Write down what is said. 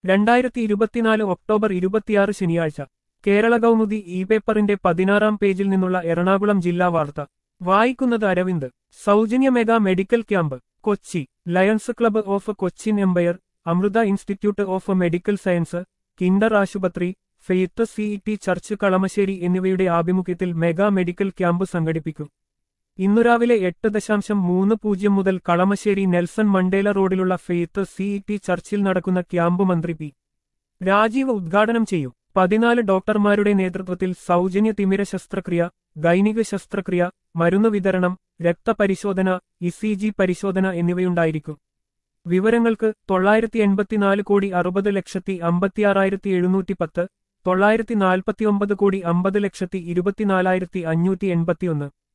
രണ്ടായിരത്തി ഇരുപത്തിനാല് ഒക്ടോബർ ഇരുപത്തിയാറ് ശനിയാഴ്ച കേരള കൗമുദി ഇ പേപ്പറിന്റെ പതിനാറാം പേജിൽ നിന്നുള്ള എറണാകുളം ജില്ലാ വാർത്ത വായിക്കുന്നത് അരവിന്ദ് സൗജന്യ mega medical camp Kochi lions club of Cochin empire Amrita institute of medical science kinder ആശുപത്രി ഫെയ്ത്ത് സിഇടി ചർച്ച് കളമശ്ശേരി എന്നിവയുടെ ആഭിമുഖ്യത്തിൽ മെഗാ മെഡിക്കൽ ക്യാമ്പ് സംഘടിപ്പിക്കും ഇന്നു രാവിലെ എട്ട് ദശാംശം മൂന്ന് പൂജ്യം മുതൽ കളമശ്ശേരി നെൽസൺ മണ്ടേല റോഡിലുള്ള ഫെയ്ത്ത് സിഇടി ചർച്ചിൽ നടക്കുന്ന ക്യാമ്പ് മന്ത്രി പി രാജീവ് ഉദ്ഘാടനം ചെയ്യും പതിനാല് ഡോക്ടർമാരുടെ നേതൃത്വത്തിൽ സൗജന്യ തിമിര ശസ്ത്രക്രിയ ഗൈനിക ശസ്ത്രക്രിയ മരുന്ന് വിതരണം രക്തപരിശോധന ഇസിജി പരിശോധന എന്നിവയുണ്ടായിരിക്കും വിവരങ്ങൾക്ക് തൊള്ളായിരത്തി എൺപത്തിനാല് കോടി അറുപത് ലക്ഷത്തി അമ്പത്തിയാറായിരത്തി എഴുന്നൂറ്റി പത്ത് തൊള്ളായിരത്തി നാൽപ്പത്തിയൊമ്പത് കോടി അമ്പത് ലക്ഷത്തി ഇരുപത്തിനാലായിരത്തി അഞ്ഞൂറ്റി എൺപത്തിയൊന്ന്